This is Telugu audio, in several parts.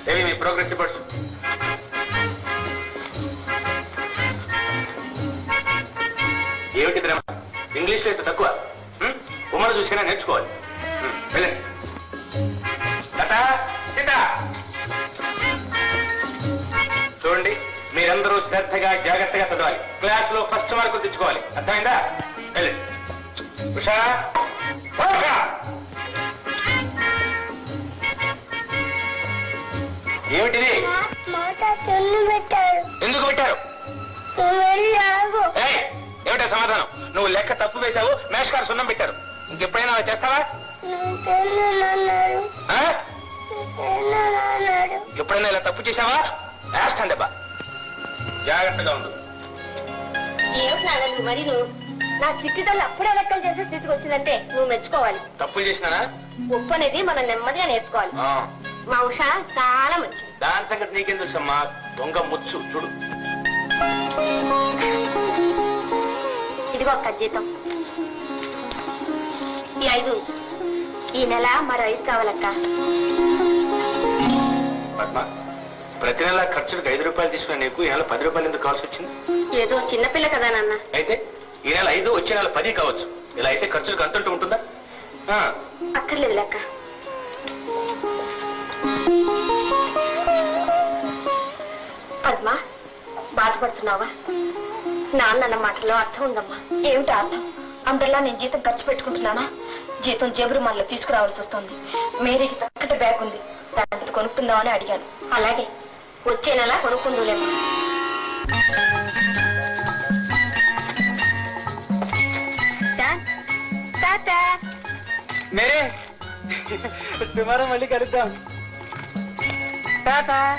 ఏవి మీ ప్రోగ్రెస్ రిపోర్ట్స్ ఏమిటి డ్రామా ఇంగ్లీష్లో ఇంత తక్కువ హ్మ్? ఉమ్మడి చూసినా నేర్చుకోవాలి హ్మ్, వెళ్ళండి లత, సీత. చూడండి మీరందరూ శ్రద్ధగా జాగ్రత్తగా చదవాలి క్లాస్ లో ఫస్ట్ మార్కులు తెచ్చుకోవాలి అర్థమైందా వెళ్ళండి ఉషా ఉషా. ఏమిటిది మాట చెల్లు పెట్టారు ఎందుకు పెట్టారు నువ్వు వెళ్ళి ఆగు ఏయ్, ఏమిటా సమాధానం నువ్వు లెక్క తప్పు వేశావు మేషకారు సున్నం పెట్టారు ఇంకెప్పుడైనా అలా చేస్తావా నువ్వు చెల్లు ఆ? చెల్లు అన్నాడు ఎప్పుడైనా ఇలా తప్పు చేశావా వేస్తాను దెబ్బ జాగ్రత్తగా ఉండు ఏమిటి నాన్న నువ్వు మరి నువ్వు నా చిట్టిదల్లు అప్పుడే లెక్కలు చేసే స్థితికి వచ్చిందంటే నువ్వు మెచ్చుకోవాలి తప్పులు చేసినానా ఉప్పు అనేది మనం నెమ్మదిగా నేర్చుకోవాలి ఆ, మా ఉష చాలా మంచిది దాని సంగతి నీకేం తెలుసమ్మా దొంగ ముచ్చు చూడు ఇదిగో ఒక్క జీతం ఈ ఐదు ఉంచు. ఈ నెల మరో ఐదు కావాలక్క పద్మ ప్రతి నెల ఖర్చులకు ఐదు రూపాయలు తీసుకున్న నీకు ఈ నెల పది రూపాయలు ఎందుకు కావాల్సి వచ్చింది ఏదో చిన్నపిల్ల కదా నాన్న అయితే ఈ నెల ఐదు వచ్చే నెల పది కావచ్చు ఇలా అయితే ఖర్చులకు అంతుంటూ ఉంటుందా ఆ, అక్కర్లేదు లెక్క పద్మ బాధపడుతున్నావా నాన్న అన్న మాటలో అర్థం ఉందమ్మా ఏమిటి అర్థం అందరిలా నేను జీతం ఖర్చు పెట్టుకుంటున్నానా జీతం జేబురు మనలో తీసుకురావాల్సి వస్తుంది మేరీకి చక్కటి బ్యాగ్ ఉంది దాంట్లో కొనుక్కుందామని అడిగాను అలాగే వచ్చే నెల కొనుక్కుందులేమ్మా టాటా మేరే టుమారో మళ్ళీ కలుద్దాం టాటా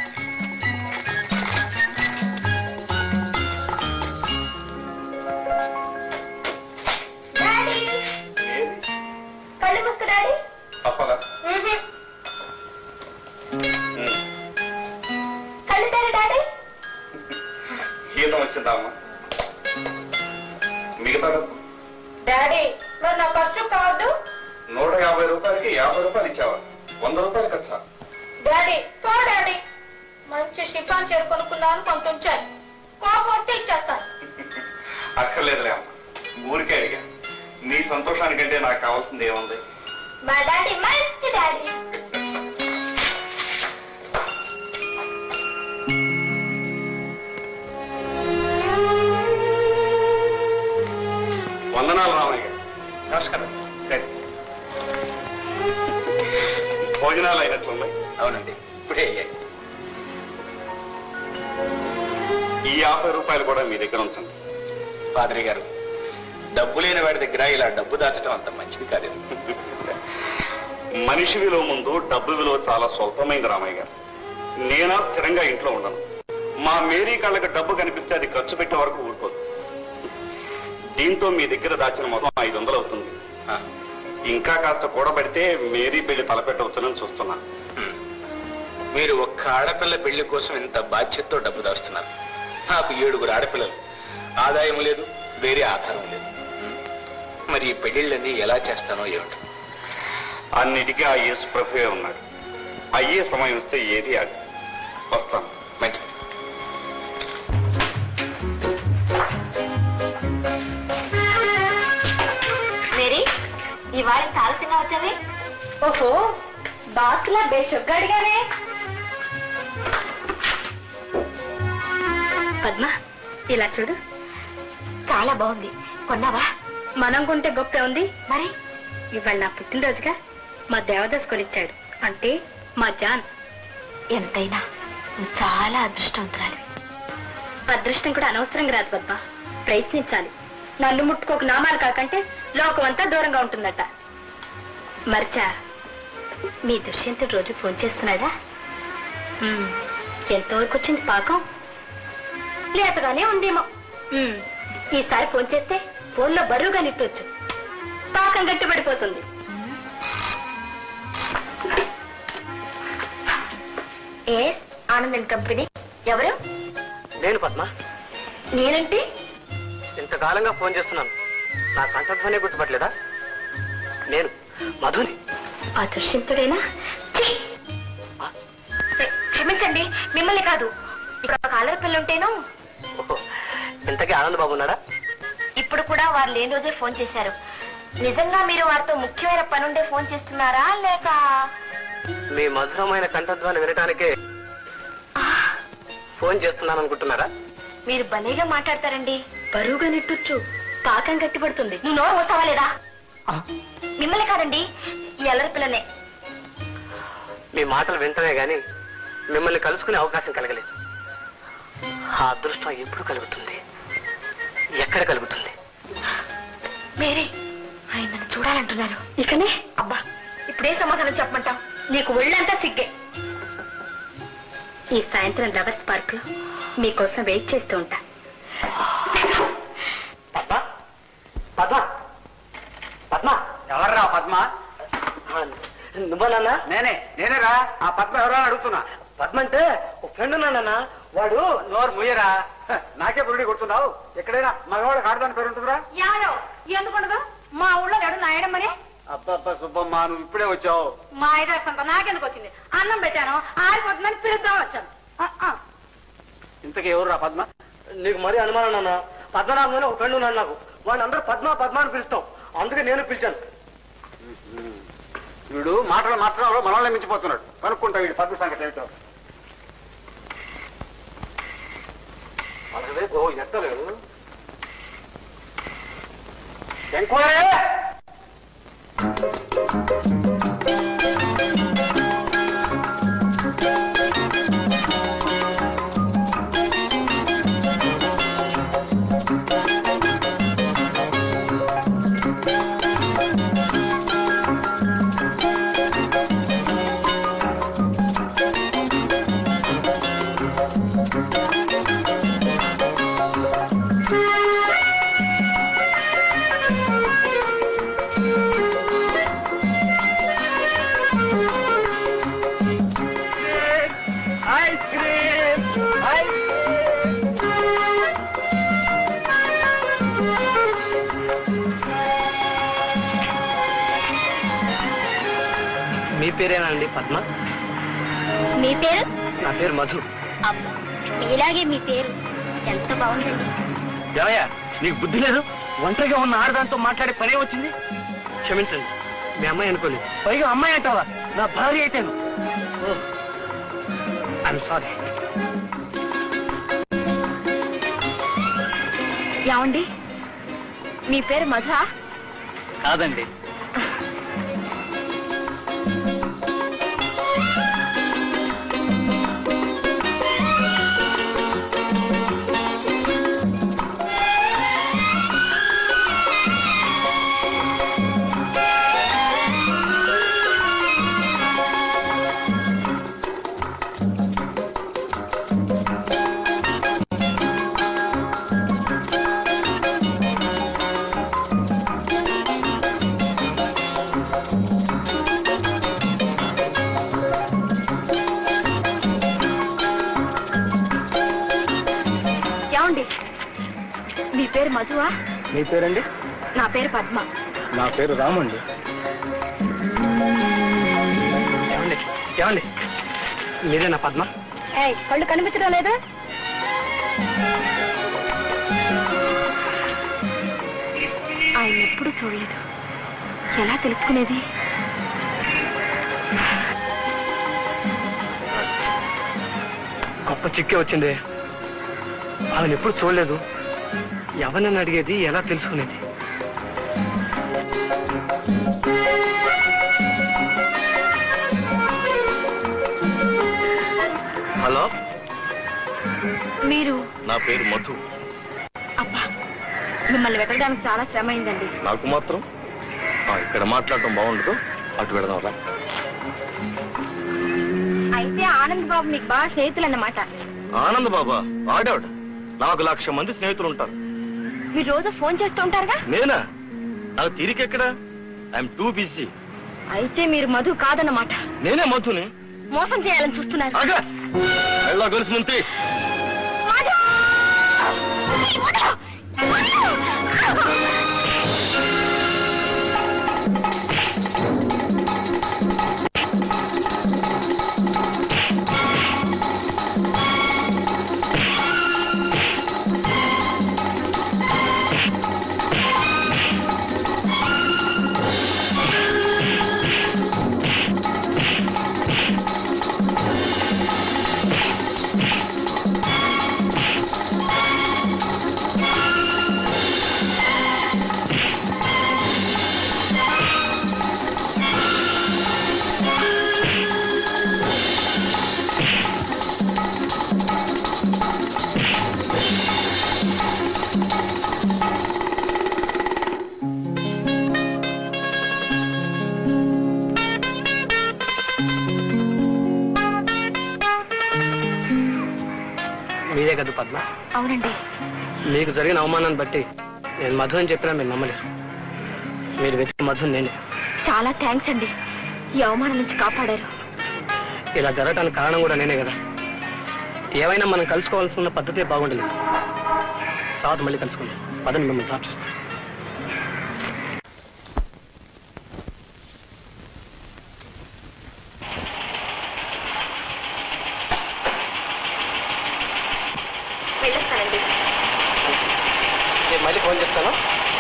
డాడీ కళ్ళు మూసుకో డాడీ తప్పదా కళ్ళు తెరు డాడీ జీతం వచ్చిందా అమ్మా మిగతా డబ్బు డాడీ మరి నా ఖర్చు కాదు నూట యాభై రూపాయలకి యాభై రూపాయలు ఇచ్చావా వంద రూపాయలు ఖర్చా డాడీ పో డాడీ మంచి షిఫాన్ చీర కొనుక్కుందామని కొంత ఉంచాను కోపం వస్తే ఇచ్చేస్తాను అక్కర్లేదులే అమ్మా ఊరికే అడిగా నీ సంతోషానికంటే నాకు కావాల్సింది ఏముంది మా డాడీ మంచి డాడీ వందనాలు రామయ్య గారు. నమస్కారం రండి. భోజనాలు అయినట్లున్నాయి అవునండి ఇప్పుడే అయ్యాయి ఈ యాభై రూపాయలు కూడా మీ దగ్గర ఉంచండి పాదరి గారు డబ్బు లేని వాడి దగ్గర ఇలా డబ్బు దాచడం అంత మంచిది కాదు మనిషి విలువ ముందు డబ్బు విలువ చాలా స్వల్పమైంది రామయ్య గారు నేనా స్థిరంగా ఇంట్లో ఉండను మా మేరీ కళ్ళకి డబ్బు కనిపిస్తే అది ఖర్చు పెట్టే వరకు ఊరుకోదు దీంతో మీ దగ్గర దాచిన మొత్తం ఐదు వందలు అవుతుంది ఇంకా కాస్త కూడబెడితే మేరీ పెళ్లి తలపెట్టవచ్చునని చూస్తున్నా మీరు ఒక్క ఆడపిల్ల పెళ్లి కోసం ఇంత బాధ్యతతో డబ్బు దాస్తున్నారు నాకు ఏడుగురు ఆడపిల్లలు ఆదాయం లేదు వేరే ఆధారం లేదు మరి ఈ పెళ్లిళ్ళన్నీ ఎలా చేస్తానో ఏమిటో అన్నిటికీ ఆ యేసు ప్రభువే ఉన్నాడు అయ్యే సమయం వస్తే ఏది ఆడు వస్తాను మంచిది మేరీ ఈ వారం ఆలస్యంగా వచ్చావి ఓహో బాస్లా బేషొగ్గాడిగానే పద్మ ఇలా చూడు చాలా బాగుంది కొన్నావా మనం కొంటే గొప్ప ఉంది మరి ఇవాళ నా పుట్టినరోజుగా మా దేవదాస్ కొనిచ్చాడు అంటే మా జాన్ ఎంతైనా నువ్వు చాలా అదృష్టవంతురాలి అదృష్టం కూడా అనవసరంగా రాదు పద్మ ప్రయత్నించాలి నన్ను ముట్టుకోక నామాలు కాకంటే లోకం అంతా దూరంగా ఉంటుందట మర్చా మీ దుష్యంతుడు రోజు ఫోన్ చేస్తున్నాడా ఉమ్, ఎంతవరకు వచ్చింది పాకం లేతగానే ఉందేమో ఉమ్, ఈసారి ఫోన్ చేస్తే ఫోన్లో బరువుగా నిట్టొచ్చు పాకం గట్టిపడిపోతుంది ఏ ఆనందన్ కంపెనీ ఎవరు నేను పద్మ నేనంటే ఇంతకాలంగా ఫోన్ చేస్తున్నాను నా కంఠధ్వనే గుర్తుపట్టలేదా నేను మధుని ఆ దుష్యంతుడేనా ఛీ! ఏ, క్షమించండి మిమ్మల్ని కాదు ఇక్కడ ఒక అల్లరి పిల్ల ఉంటేను ఓహో, ఇంతకీ ఆనంద్ బాబు ఉన్నాడా ఇప్పుడు కూడా వారు లేని రోజే ఫోన్ చేశారు నిజంగా మీరు వారితో ముఖ్యమైన పనుండే ఫోన్ చేస్తున్నారా లేక మీ మధురమైన కంఠధ్వాన్ని వినటానికే ఫోన్ చేస్తున్నాను అనుకుంటున్నారా మీరు భలేగా మాట్లాడతారండి బరువుగా నెట్టొచ్చు పాకం గట్టిపడుతుంది నువ్వు నోరు మూస్తావా లేదా మిమ్మల్ని కాదండి ఈ అల్లరి పిల్లనే మీ మాటలు వింటమే గాని మిమ్మల్ని కలుసుకునే అవకాశం కలగలేదు ఆ అదృష్టం ఎప్పుడు కలుగుతుంది ఎక్కడ కలుగుతుంది మేరీ ఆయన నన్ను చూడాలంటున్నారు ఇకనే అబ్బా ఇప్పుడే సమాధానం చెప్పమంటావు నీకు ఒళ్ళంతా సిగ్గే ఈ సాయంత్రం లవర్స్ పార్క్ లో మీకోసం వెయిట్ చేస్తూ ఉంటా పద్మ పద్మ పద్మ ఎవర్రా పద్మ ఆ, నువ్వా నాన్న నేనే నేనే రా ఆ పద్మ ఎవరా అడుగుతున్నా పద్మ అంటే ఒక ఫ్రెండ్ ఉన్నాడన్నా వాడు నోరు ముయ్యరా నాకే బురుడి కొడుతున్నావు ఎక్కడైనా మగవాడు కాడదాని పేరు ఉంటుందిరా యాదవ్ ఎందుకుండదు మా ఊళ్ళో నడు నాయడమ్మని అబ్బబ్బా సుబ్బమ్మ నువ్వు ఇప్పుడే వచ్చావు మా ఐదు సంత నాకెందుకు వచ్చింది అన్నం పెట్టాను ఆరిపోతుందని పిలుద్దాం వచ్చాను ఆ, ఆ. ఇంతకీ ఎవరు రా పద్మ నీకు మరీ అనుమానం నాన్న పద్మనాభం అని ఒక ఫ్రెండ్ ఉన్నాడు నాకు వాడిని అందరూ పద్మ పద్మ అని పిలుస్తాం అందుకే నేను పిలిచాను వీడు మాటలు మాత్రంలో మనల్ని మించిపోతున్నాడు కనుక్కుంటా వీడు పద్మ సంగతి ఏమిటో అలాగే ఓ ఎత్తలేదు ఎంక్వైరీ ఐస్ క్రీమ్ ఐస్ మీ పేరేనా అండి పద్మ మీ పేరు నా పేరు మధు అబ్బా మీలాగే మీ పేరు ఎంత బాగుందండి దేవయ్య నీకు బుద్ధి లేదు ఒంటరిగా ఉన్న ఆడదాంతో మాట్లాడే పనే వచ్చింది క్షమించండి మీ అమ్మాయి అనుకోలేదు పైగా అమ్మాయి అంటావా నా భార్య అయితేను ఐఎమ్ సారీ ఏమండి మీ పేరు మధు కాదండి ఏమండి మీ పేరు మధువా మీ పేరండి నా పేరు పద్మ నా పేరు రామండి ఏమండి ఏమండి మీరేనా పద్మ ఏయ్ కళ్ళు కనిపించడం లేదు ఆయన ఎప్పుడు చూడలేదు ఎలా తెలుసుకునేది గొప్ప చిక్కే వచ్చింది ఆమెను ఎప్పుడు చూడలేదు ఎవరినని అడిగేది ఎలా తెలుసుకునేది హలో మీరు నా పేరు మధు అబ్బా మిమ్మల్ని వెతకడానికి చాలా శ్రమ అయిందండి నాకు మాత్రం ఆ, ఇక్కడ మాట్లాడటం బాగుండదు అటు పెడదాం రా అయితే ఆనంద్ బాబు మీకు బాగా స్నేహితులు అన్నమాట ఆనంద్ బాబా ఆడావిడ నాకు లక్ష మంది స్నేహితులు ఉంటారు మీరు రోజు ఫోన్ చేస్తూ ఉంటారుగా నేనా నాకు తీరికెక్కడా ఐఎమ్ టూ బిజీ అయితే మీరు మధు కాదన్నమాట నేనే మధుని మోసం చేయాలని చూస్తున్నారు ఆగా వెళ్ళా గొలుసు ముంతి మధు! మధు! మీదే కదా పద్మ అవునండి మీకు జరిగిన అవమానాన్ని బట్టి నేను మధు అని చెప్పినా మీరు నమ్మలేదు మీరు వెతికి మధు నేను చాలా థ్యాంక్స్ అండి ఈ అవమానం నుంచి కాపాడారు ఇలా జరగడానికి కారణం కూడా నేనే కదా ఏమైనా మనం కలుసుకోవాల్సి ఉన్న పద్ధతే బాగుండలేదు తర్వాత మళ్ళీ కలుసుకుందాం పదని మిమ్మల్ని డ్రాప్ చేస్తాను వెళ్ళొస్తానండి నేను మళ్ళీ ఫోన్ చేస్తాను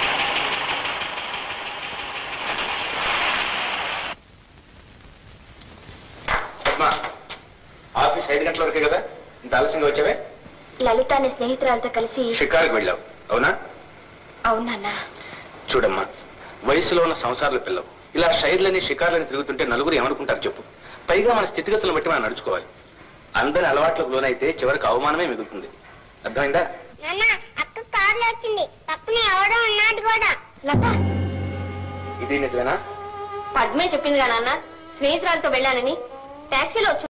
పద్మా ఆఫీస్ ఐదు గంటల వరకే కదా ఇంత ఆలస్యంగా వచ్చావే లలిత అనే స్నేహితురాలతో కలిసి షికారుకు వెళ్ళావు అవునా అవునన్నా చూడమ్మా వయసులో ఉన్న సంసారాల పిల్లవు ఇలా షైర్లని షికార్లని తిరుగుతుంటే నలుగురు ఏమనుకుంటారు చెప్పు పైగా మన స్థితిగతులను బట్టి మనం నడుచుకోవాలి అందరి అలవాట్లకు లోనైతే చివరికి అవమానమే మిగులుతుంది అర్థమైందా నాన్న అక్క కార్లో వచ్చింది పక్కన ఎవడో ఉన్నాడు కూడా లత ఇది నిజమేనా పద్మే చెప్పింది నాన్న స్నేహితురాలతో వెళ్ళానని టాక్సీలో వచ్చి